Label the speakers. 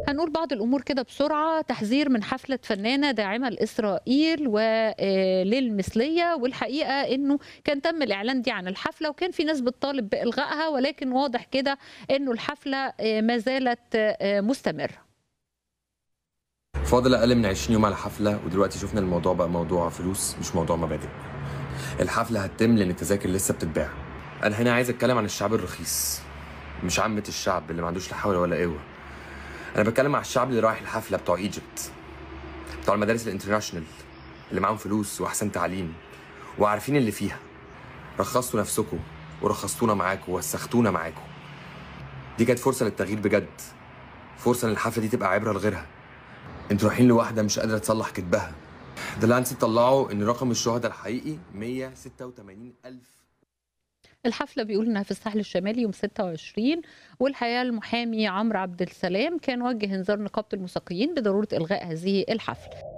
Speaker 1: هنقول بعض الأمور كده بسرعة تحذير من حفلة فنانة داعمة لإسرائيل وللمثلية والحقيقة أنه كان تم الإعلان دي عن الحفلة وكان في ناس بتطالب بإلغائها ولكن واضح كده أنه الحفلة ما زالت مستمرة
Speaker 2: فاضل اقل من 20 يوم على الحفله ودلوقتي شفنا الموضوع بقى موضوع فلوس مش موضوع مبادئ الحفله هتتم لان التذاكر لسه بتتباع انا هنا عايز اتكلم عن الشعب الرخيص مش عامه الشعب اللي ما عندوش لا حول ولا قوه انا بتكلم على الشعب اللي رايح الحفله بتوع ايجيبت بتوع المدارس الانترناشونال اللي معاهم فلوس واحسن تعليم وعارفين اللي فيها رخصتوا نفسكم ورخصتونا معاكم ووسختونا معاكم دي كانت فرصه للتغيير بجد فرصه ان الحفله دي تبقى عبره لغيرها انتوا رايحين لواحده مش قادره تصلح كذبها ده لانسي طلعوا ان رقم الشهداء الحقيقي 186 الف
Speaker 1: الحفلة بيقول إنها في الساحل الشمالي يوم 26 والحقيقة المحامي عمرو عبد السلام كان وجه إنذار نقابة الموسيقيين بضرورة إلغاء هذه الحفلة